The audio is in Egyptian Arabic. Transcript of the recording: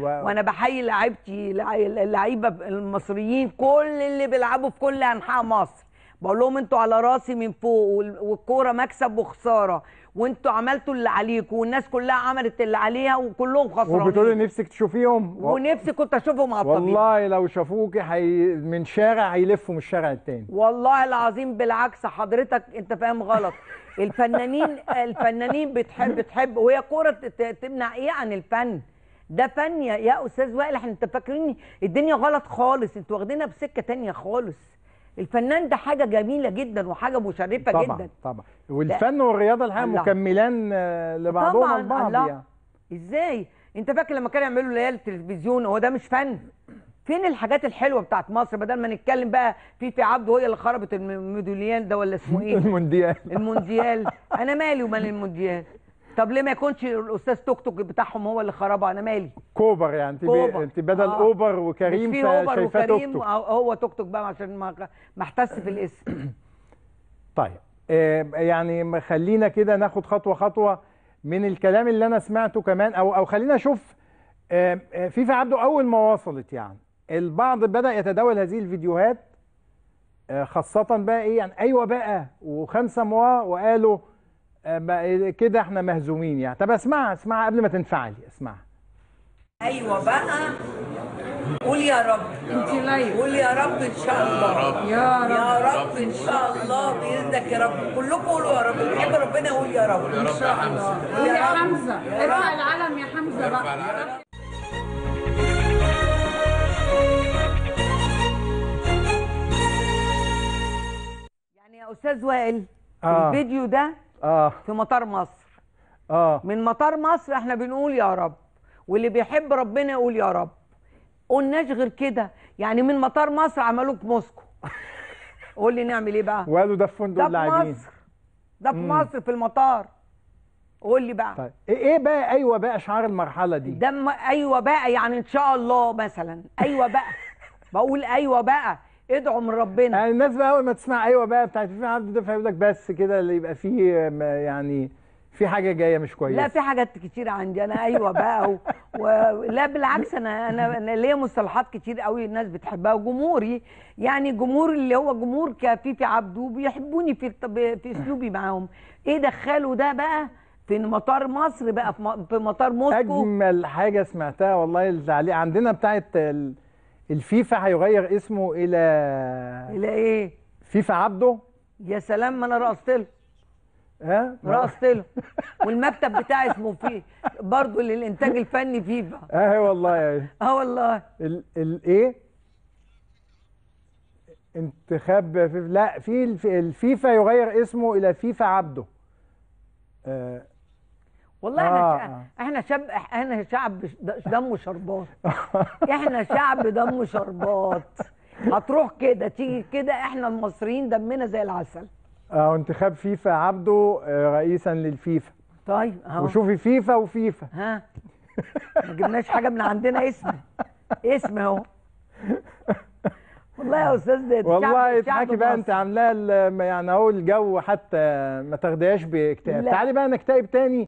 و... وانا بحيي لعيبتي لع- اللعيبه المصريين كل اللي بيلعبوا في كل انحاء مصر بقول لهم انتوا على راسي من فوق وال- والكوره مكسب وخساره وانتوا عملتوا اللي عليكم والناس كلها عملت اللي عليها وكلهم خسرانين وبتقولي نفسك تشوفيهم و- ونفسي كنت اشوفهم على الطبيب والله لو شافوكي حي... من شارع هيلفوا من الشارع التاني والله العظيم بالعكس حضرتك انت فاهم غلط الفنانين الفنانين بتحب بتحب وهي كوره ت- تمنع ايه عن الفن ده فن يا, يا استاذ وائل احنا انت فاكرين الدنيا غلط خالص انتوا واخدينها بسكه تانية خالص الفنان ده حاجه جميله جدا وحاجه مشرفه طبعا جدا طبعا والفن والرياضه الحقيقه الله. مكملان آه، لبعضهم طبعا البعض الله يعني ازاي انت فاكر لما كانوا يعملوا ليالي التلفزيون هو ده مش فن فين الحاجات الحلوه بتاعت مصر بدل ما نتكلم بقى في في عبده هي اللي خربت الميداليان ده ولا اسمه ايه المونديال المونديال انا مالي ومال المونديال طب ليه ما يكونش الاستاذ توك توك بتاعهم هو اللي خربها انا مالي كوبر يعني انت كوبر. انت بدل آه. اوبر وكريم مش في اوبر فشايفاه توك وكريم توك أو هو توك توك بقى عشان ما ما احتس في الاسم طيب آه، يعني ما خلينا كده ناخد خطوه خطوه من الكلام اللي انا سمعته كمان او او خلينا نشوف آه، آه، فيفا عبده اول ما وصلت يعني البعض بدا يتداول هذه الفيديوهات آه، خاصه بقى ايه يعني ايوه بقى وخمسه موا وقالوا آه، بقى كده احنا مهزومين يعني طب اسمعها اسمعها قبل ما تنفعلي اسمعها ايوه بقى قول يا رب انت لايف قول يا رب ان شاء الله يا رب يا رب ان شاء الله باذنك يا رب كلكم قولوا يا رب اللي بيحب ربنا يقول يا رب ان شاء الله يا حمزه ارفع العلم يا حمزه بقى يعني يا استاذ وائل آه. الفيديو ده اه في مطار مصر اه من مطار مصر احنا بنقول يا رب واللي بيحب ربنا يقول يا رب قلناش غير كده يعني من مطار مصر عملوه في موسكو قول لي نعمل ايه بقى وقالوا ده في فندق ده في اللاعبين مصر ده في مصر في المطار قول لي بقى طيب ايه إيه بقى ايوه بقى اشعار المرحله دي ده م- ايوه بقى يعني ان شاء الله مثلا ايوه بقى بقول ايوه بقى ادعوا من ربنا يعني الناس بقى اول ما تسمع ايوه بقى بتاعت فيفا عبده ده فيقول لك بس كده اللي يبقى فيه م- يعني في حاجه جايه مش كويسه لا في حاجات كتير عندي انا ايوه بقى و... و... لا بالعكس انا انا انا ليا مصطلحات كتير قوي الناس بتحبها وجمهوري يعني جمهور اللي هو جمهور كفيفي عبده بيحبوني في الطب... في اسلوبي معاهم ايه دخلوا ده بقى في مطار مصر بقى في, م... في مطار موسكو اجمل حاجه سمعتها والله التعليق عندنا بتاعت ال- الفيفا هيغير اسمه الى الى ايه فيفا عبده يا سلام ما انا رقصت له ها رقصت له والمكتب بتاعي اسمه فيه برضه للانتاج الفني فيفا اه والله يعني اه والله ال ال ايه انتخاب فيفا لا في الف- الفيفا يغير اسمه الى فيفا عبده آه والله آه، احنا آه. شع- احنا شاب احنا شعب ش- دمه شربات احنا شعب دمه شربات هتروح كده تيجي كده احنا المصريين دمنا زي العسل اه انتخاب فيفا عبده آه، رئيسا للفيفا طيب اهو وشوفي فيفا وفيفا ها ما جبناش حاجه من عندنا اسم اسم اهو والله يا استاذ ده والله الشعب- اضحكي الشعب بقى مصر. انت عاملاه ال- يعني اهو الجو حتى ما تاخديهاش باكتئاب لا. تعالي بقى نكتئب تاني